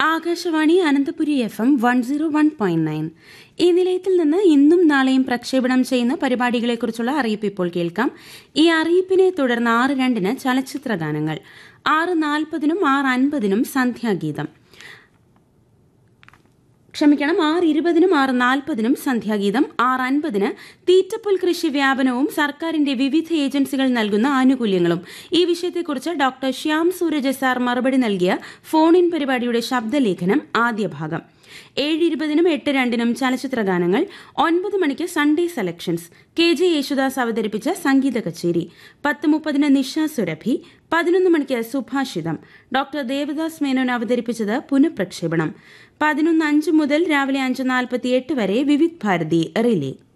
Akashvani Ananthapuri F M one zero one point nine ഈ നിലയത്തിൽ നിന്ന് ഇന്നും നാളെയും പ്രക്ഷേപണം ചെയ്യുന്ന പരിപാടികളെക്കുറിച്ചുള്ള അറിയിപ്പ് ഇപ്പോൾ കേൾക്കാം ഈ അറിയിപ്പിനെ തുടർന്ന് ആറ് രണ്ടിന് ചലച്ചിത്ര ഗാനങ്ങൾ ആറ് നാൽപ്പതിനും ആറ് അൻപതിനും സന്ധ്യാഗീതം ക്ഷമിക്കണം ആറ് ഇരുപതിനും ആറ് നാൽപ്പതിനും സന്ധ്യാഗീതം ആറ് അൻപതിന് തീറ്റപ്പുൽ കൃഷി വ്യാപനവും സർക്കാരിന്റെ വിവിധ ഏജൻസികൾ നൽകുന്ന ആനുകൂല്യങ്ങളും ഈ വിഷയത്തെക്കുറിച്ച് ഡോക്ടർ ശ്യാം സൂരജ് സാർ മറുപടി നൽകിയ ഫോൺ ഇൻ പരിപാടിയുടെ ശബ്ദലേഖനം ആദ്യ ഭാഗം ഏഴ് ഇരുപതിനും എട്ട് രണ്ടിനും ചലച്ചിത്ര ഗാനങ്ങൾ ഒൻപത് മണിക്ക് Sunday selections K J Yesudas അവതരിപ്പിച്ച സംഗീത കച്ചേരി പത്ത് മുപ്പതിന് നിഷ സുരഭി പതിനൊന്ന് മണിക്ക് സുഭാഷിതം ഡോക്ടർ ദേവദാസ് മേനോൻ അവതരിപ്പിച്ചത് പുനഃപ്രക്ഷേപണം പതിനൊന്ന് അഞ്ച് മുതൽ രാവിലെ അഞ്ച് നാൽപ്പത്തി എട്ട് വരെ വിവിധ് ഭാരതി റിലേ